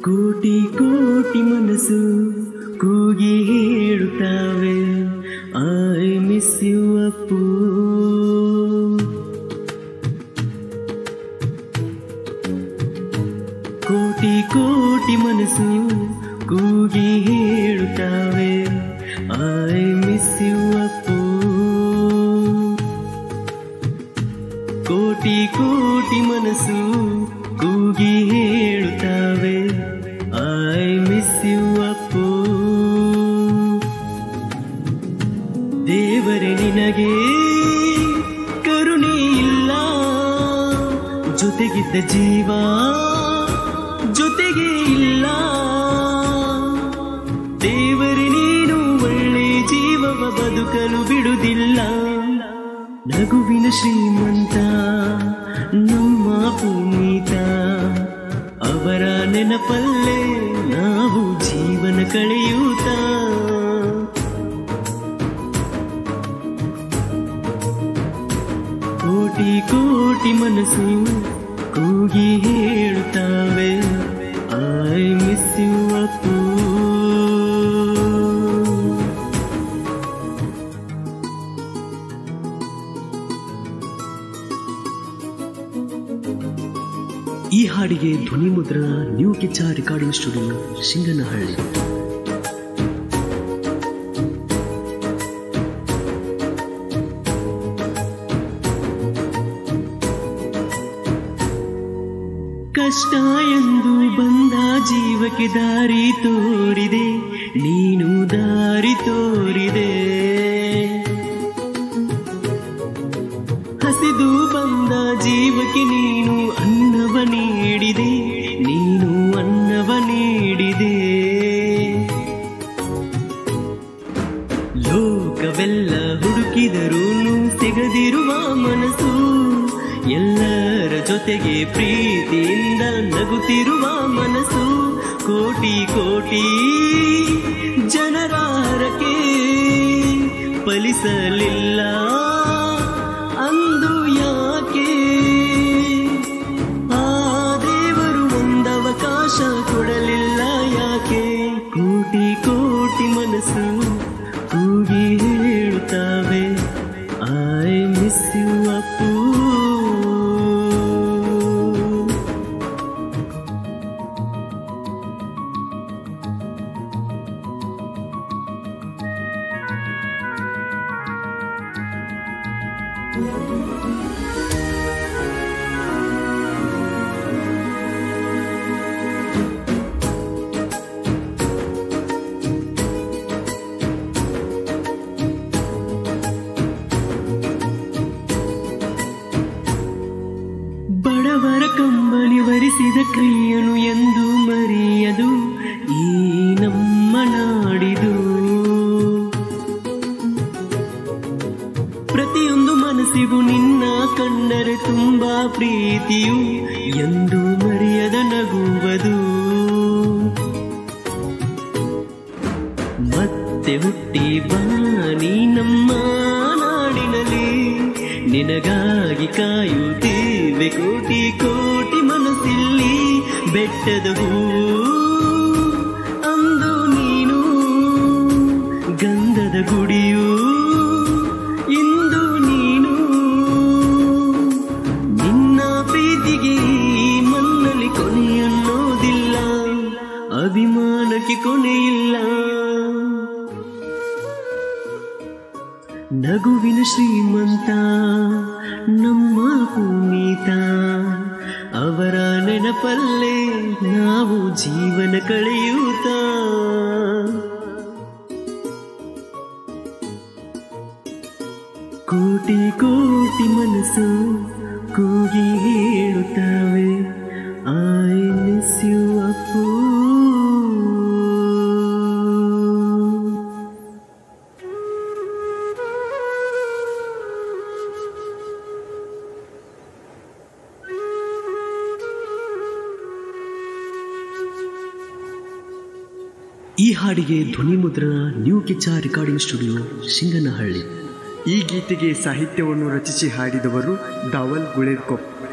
ಕೋಟಿ ಕೋಟಿ ಮನಸ್ಸು ಕೂಗಿ ಹೇಳುತ್ತಾವೆ ಐ ಮಿಸ್ ಯು ಅಪ್ಪು ಕೋಟಿ ಕೋಟಿ ಮನಸ್ಸು ಕೂಗಿ ಹೇಳುತ್ತಾವೆ ಐ ಮಿಸ್ ಯು ಅಪ್ಪು ಕೋಟಿ ಕೋಟಿ ಮನಸ್ಸು ಕೂಗಿ ಹೇಳುತ್ತಾವೆ ಐ ಮಿಸ್ ಯು ಅಪ್ಪು ದೇವರೇ ನಿನಗೆ ಕರುಣೆ ಇಲ್ಲ ಜೊತೆಗಿದ್ದ ಜೀವ ಜೊತೆಗೆ ಇಲ್ಲ ದೇವರೇ ನೀನು ಒಳ್ಳೆ ಜೀವವ ಬದುಕಲು ಬಿಡುವುದಿಲ್ಲ ನಗುವಿನ ಶ್ರೀಮಂತ ನಮ್ಮ ಪುನೀತ ಅವರ ನೆನಪಲ್ಲೇ ನಾವು ಜೀವನ ಕಳೆಯುತ್ತಾ ಕೋಟಿ ಕೋಟಿ ಮನಸ್ಸು ಕೂಗಿ ಹೇಳುತ್ತಾವೆ ಐ ಮಿಸ್ ಯು ಅಪ್ಪು ಈ ಹಾಡಿಗೆ ಧ್ವನಿ ಮುದ್ರಣ new Kichcha recording studio Shinganahalli ಕಷ್ಟ ಎಂದು ಬಂದ ಜೀವಕ್ಕೆ ದಾರಿ ತೋರಿದೆ ನೀನು ದಾರಿ ತೋರಿದೆ ಹಸಿದು ಬಂದ ಜೀವಕ್ಕೆ ನೀನು ಅನ್ನವ ನೀಡಿದೆ ನೀನು ಅನ್ನವ ನೀಡಿದೆ ಲೋಕವೆಲ್ಲ ಹುಡುಕಿದರೂ ಸಿಗದಿರುವ ಮನಸ್ಸು ಎಲ್ಲರ ಜೊತೆಗೆ ಪ್ರೀತಿಯಿಂದ ನಗುತ್ತಿರುವ ಮನಸ್ಸು ಕೋಟಿ ಕೋಟಿ ಜನರ ಹರಕೆ ಫಲಿಸಲಿಲ್ಲ ಅಂದು ಯಾಕೆ ಆ ದೇವರು ಒಂದವಕಾಶ ಕೊಡಲಿಲ್ಲ ಯಾಕೆ ಕೋಟಿ ಕೋಟಿ ಮನಸ್ಸು ಕೂಗಿ ಹೇಳುತ್ತಾವೆ ಐ ಮಿಸ್ ಯು ಅಪ್ಪು ಬಡವರ ಕಂಬಳಿ ವರಿಸಿದ ಕೈಯನು ಎಂದು ಮರೆಯದು ಈ ನಮ್ಮ ನಾಡಿದು ಪ್ರತಿಯೊಂದು ಮನಸ್ಸಿಗೂ ನಿನ್ನ ಕಂಡರೆ ತುಂಬಾ ಪ್ರೀತಿಯು ಎಂದು ಮರೆಯದ ನಗುವುದು ಮತ್ತೆ ಹುಟ್ಟಿ ಬಾನಿ ನಮ್ಮ ನಾಡಿನಲ್ಲಿ ನಿನಗಾಗಿ ಕಾಯುತ್ತೇವೆ ಕೋಟಿ ಕೋಟಿ ಮನಸ್ಸಿಲ್ಲಿ ಬೆಟ್ಟದ ಹೂ ಅಂದು ನೀನು ಗಂಧದ ಗುಡಿಯು ಇಂದು ನೀನು ನಿನ್ನ ಪ್ರೀತಿಗೆ ಈ ಮಣ್ಣಲ್ಲಿ ಕೊನೆಯನ್ನೋದಿಲ್ಲ ಅಭಿಮಾನಕ್ಕೆ ಕೊನೆಯಿಲ್ಲ ನಗುವಿನ ಶ್ರೀಮಂತ ನಮ್ಮ ಪುನೀತ ಅವರ ನೆನಪಲ್ಲೇ ನಾವು ಜೀವನ ಕಳೆಯುತ್ತಾ ಕೋಟಿ ಕೋಟಿ ಮನಸ್ಸು ಕೂಗಿ ಹೇಳುತ್ತವೆ ಐ ಮಿಸ್ ಯು ಅಪ್ಪು ಈ ಹಾಡಿಗೆ ಧ್ವನಿ ಮುದ್ರಣ new Kichcha recording studio Shinganahalli ಈ ಗೀತೆಗೆ ಸಾಹಿತ್ಯವನ್ನು ರಚಿಸಿ ಹಾಡಿದವರು ದಾವಲ್ ಗುಳೇರ್ಕೊಪ್